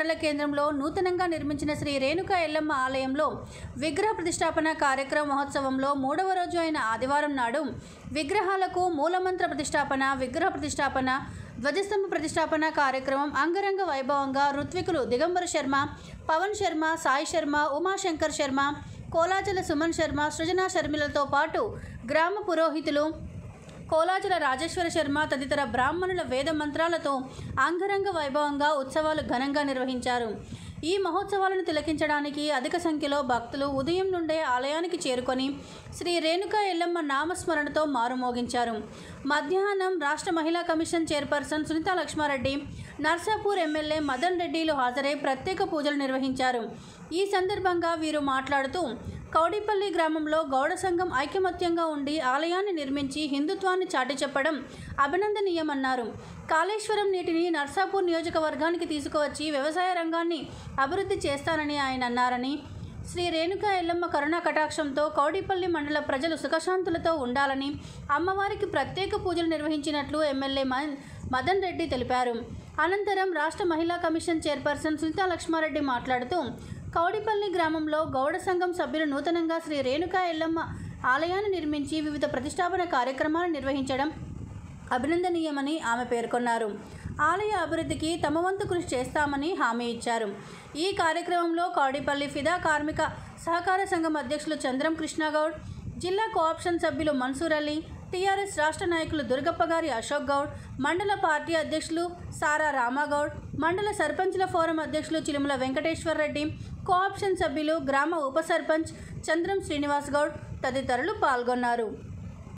మండల కేంద్రంలో నూతనంగా నిర్మించిన శ్రీ రేణుకా ఎల్లమ్మ ఆలయంలో విగ్రహ ప్రతిష్టాపన కార్యక్రమ మహోత్సవంలో మూడవ రోజు అయిన ఆదివారం నాడు విగ్రహాలకు మూలమంత్ర ప్రతిష్టాపన విగ్రహ ప్రతిష్టాపన ధ్వజస్తంభ ప్రతిష్టాపన కార్యక్రమం అంగరంగ వైభవంగా ఋత్వికులు దిగంబర శర్మ పవన్ శర్మ సాయి శర్మ ఉమాశంకర్ శర్మ కోలాచల సుమన్ శర్మ సృజనా శర్మిలతో పాటు గ్రామ పురోహితులు కోలాచల రాజేశ్వర శర్మ తదితర బ్రాహ్మణుల వేద మంత్రాలతో అంగరంగ వైభవంగా ఉత్సవాలు ఘనంగా నిర్వహించారు ఈ మహోత్సవాలను తిలకించడానికి అధిక సంఖ్యలో భక్తులు ఉదయం నుండే ఆలయానికి చేరుకొని శ్రీ రేణుకా ఎల్లమ్మ నామస్మరణతో మారుమోగించారు మధ్యాహ్నం రాష్ట్ర మహిళా commission chairperson Sunitha Laxma Reddy Narsapur MLA Madan రెడ్డిలు హాజరై ప్రత్యేక పూజలు నిర్వహించారు ఈ సందర్భంగా వీరు మాట్లాడుతూ కౌడిపల్లి గ్రామంలో గౌడ సంఘం ఐకమత్యంగా ఉండి ఆలయాన్ని నిర్మించి హిందుత్వాన్ని చాటి చెప్పడం అభినందనీయమన్నారు కాళేశ్వరం నీటిని నర్సాపూర్ నియోజకవర్గానికి తీసుకువచ్చి వ్యవసాయ రంగాన్ని అభివృద్ధి చేస్తానని ఆయన అన్నారని శ్రీ రేణుకా ఎల్లమ్మ కరుణా కటాక్షంతో కౌడిపల్లి మండల ప్రజలు సుఖశాంతులతో ఉండాలని అమ్మవారికి ప్రత్యేక పూజలు నిర్వహించినట్లు ఎమ్మెల్యే మ- మదన్ రెడ్డి తెలిపారు అనంతరం రాష్ట్ర మహిళా కమిషన్ చైర్పర్సన్ సునీతా లక్ష్మారెడ్డి మాట్లాడుతూ కౌడిపల్లి గ్రామంలో గౌడ సంఘం సభ్యులు నూతనంగా శ్రీ రేణుకా ఎల్లమ్మ ఆలయాన్ని నిర్మించి వివిధ ప్రతిష్టాపన కార్యక్రమాలు నిర్వహించడం అభినందనీయమని ఆమె పేర్కొన్నారు ఆలయ అభివృద్ధికి తమ వంతు కృషి చేస్తామని హామీ ఇచ్చారు ఈ కార్యక్రమంలో కౌడిపల్లి ఫిదా కార్మిక సహకార సంఘం అధ్యక్షులు చంద్రం కృష్ణగౌడ్ జిల్లా కోఆప్షన్ సభ్యులు మన్సూర్ అలీ టీఆర్ఎస్ రాష్ట్ర నాయకులు దుర్గప్పగారి అశోక్ గౌడ్ మండల పార్టీ అధ్యక్షులు సారా రామాగౌడ్ మండల సర్పంచ్ల ఫోరం అధ్యక్షులు చిలుముల వెంకటేశ్వర్ రెడ్డి కోఆప్షన్ సభ్యులు గ్రామ ఉప సర్పంచ్ చంద్రం శ్రీనివాస్ గౌడ్ తదితరులు పాల్గొన్నారు